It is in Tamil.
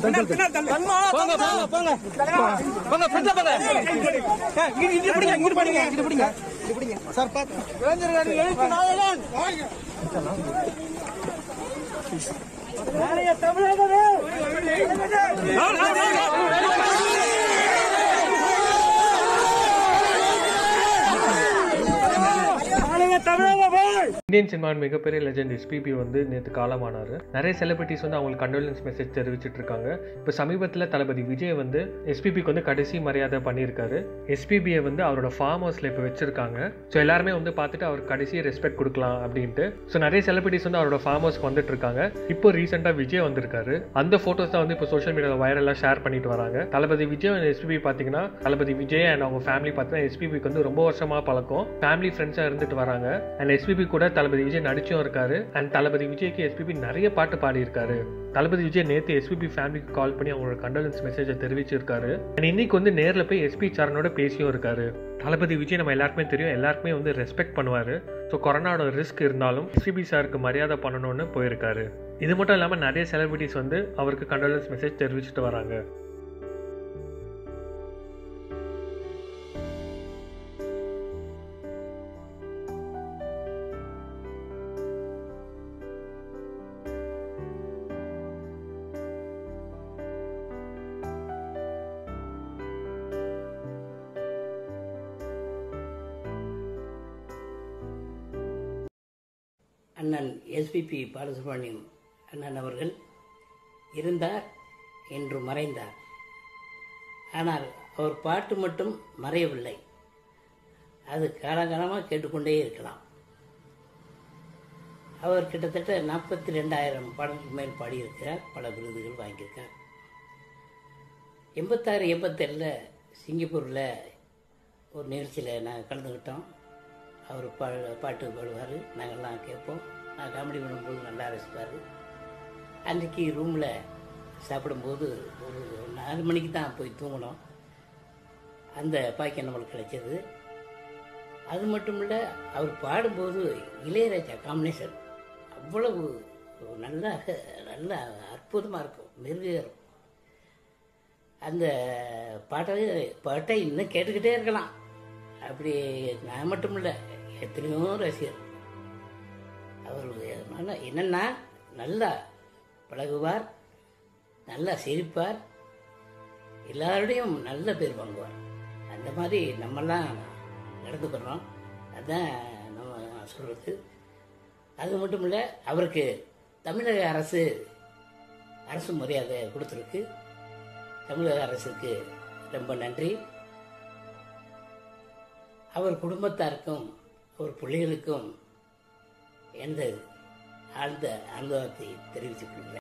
போங்க போங்க போங்க போங்க ஃப்ரெண்ட்ல போங்க இங்க பிடிங்க இங்க பிடிங்க இங்க பிடிங்க இங்க பிடிங்க சார் பாத்து இளைஞர்கள் எழுத்து நாயகன் நாளைய தமிழகமே நாளைய தமிழகமே இந்தியன் சினிமாவின் மிகப்பெரிய லெஜெண்ட் எஸ்பிபி வந்து நேற்று காலமானார் நிறைய செலிபிரிட்டிஸ் வந்து அவங்களுக்கு கண்டோலன்ஸ் மெசேஜ் தெரிவிச்சிட்டு இருக்காங்க இப்போ சமீபத்தில் தளபதி விஜய் வந்து எஸ்பிபிக்கு வந்து கடைசி மரியாதை பண்ணியிருக்காரு எஸ்பிபியை வந்து அவரோட ஃபார்ம் ஹவுஸில் இப்போ வச்சிருக்காங்க ஸோ எல்லாருமே வந்து பார்த்துட்டு அவருக்கு கடைசி ரெஸ்பெக்ட் கொடுக்கலாம் அப்படின்ட்டு ஸோ நிறைய செலிபிரிட்டிஸ் வந்து அவரோட ஃபார்ம் ஹவுஸ்க்கு வந்துட்டு இருக்காங்க இப்போ ரீசெண்டாக விஜய் வந்திருக்காரு அந்த ஃபோட்டோஸ் தான் வந்து இப்போ சோஷியல் மீடியாவில் வைரலாக ஷேர் பண்ணிட்டு வராங்க தளபதி விஜய் அண்ட் எஸ்பிபி பார்த்தீங்கன்னா தளபதி விஜய் அண்ட் அவங்க ஃபேமிலி பார்த்தீங்கன்னா எஸ்பிபிக்கு வந்து ரொம்ப வருஷமாக பழக்கம் ஃபேமிலி ஃப்ரெண்ட்ஸாக இருந்துட்டு வராங்க அண்ட் எஸ்பிபி கூட தளபதி விஜய் நடிச்சும் இருக்காரு அண்ட் தளபதி விஜய்க்கு எஸ்பிபி நிறைய பாட்டு பாடியிருக்காரு தளபதி விஜய் நேற்று எஸ்பிபி ஃபேமிலிக்கு கால் பண்ணி அவங்களோட கண்டோலன்ஸ் மெசேஜை தெரிவிச்சிருக்காரு அண்ட் இன்னைக்கு வந்து நேரில் போய் எஸ்பி சரணோட பேசியும் இருக்காரு தளபதி விஜய் நம்ம எல்லாருக்குமே தெரியும் எல்லாருக்குமே வந்து ரெஸ்பெக்ட் பண்ணுவார் ஸோ கொரோனாவோட ரிஸ்க் இருந்தாலும் எஸ்பிபி சாருக்கு மரியாதை பண்ணணும்னு போயிருக்காரு இது மட்டும் இல்லாமல் நிறைய செலிபிரிட்டிஸ் வந்து அவருக்கு கண்டோலன்ஸ் மெசேஜ் தெரிவிச்சிட்டு வராங்க அண்ணன் எஸ்பிபி பாலசுப்ரமணியம் அண்ணன் அவர்கள் இருந்தார் என்று மறைந்தார் ஆனால் அவர் பாட்டு மட்டும் மறையவில்லை அது காலகாலமாக கேட்டுக்கொண்டே இருக்கலாம் அவர் கிட்டத்தட்ட நாற்பத்தி ரெண்டாயிரம் பாடலுக்கு மேல் பாடியிருக்கிறார் பல விருதுகள் வாங்கியிருக்கார் எண்பத்தாறு எண்பத்தேழில் சிங்கப்பூரில் ஒரு நிகழ்ச்சியில் நாங்கள் கலந்துக்கிட்டோம் அவர் பா பாட்டு பாடுவார் நாங்கள்லாம் கேட்போம் நான் காமெடி பண்ணும்போது நல்லா ரசிப்பார் அன்றைக்கி ரூமில் சாப்பிடும்போது ஒரு நாலு மணிக்கு தான் போய் தூங்கினோம் அந்த பாக்கியம் நம்மளுக்கு கிடைச்சது அது மட்டும் இல்லை அவர் பாடும்போது இளையராஜா காம்பினேஷன் அவ்வளவு நல்ல நல்ல அற்புதமாக இருக்கும் மெருகா இருக்கும் அந்த பாட்டை பாட்டை இன்னும் கேட்டுக்கிட்டே இருக்கலாம் அப்படி நான் மட்டும் இல்லை எத்தனையோ ரசிகர் அவர் நல்லா என்னென்னா நல்லா பழகுவார் நல்லா சிரிப்பார் எல்லாரோடையும் நல்ல பேர் வாங்குவார் அந்த மாதிரி நம்மெல்லாம் நடந்துக்கிறோம் அதுதான் நம்ம சொல்கிறது அது மட்டும் இல்லை அவருக்கு தமிழக அரசு அரசு மரியாதை கொடுத்துருக்கு தமிழக அரசுக்கு ரொம்ப நன்றி அவர் குடும்பத்தாருக்கும் அவர் பிள்ளைகளுக்கும் எனது ஆழ்ந்த அனுபவத்தை தெரிவித்துக் கொள்கிறேன்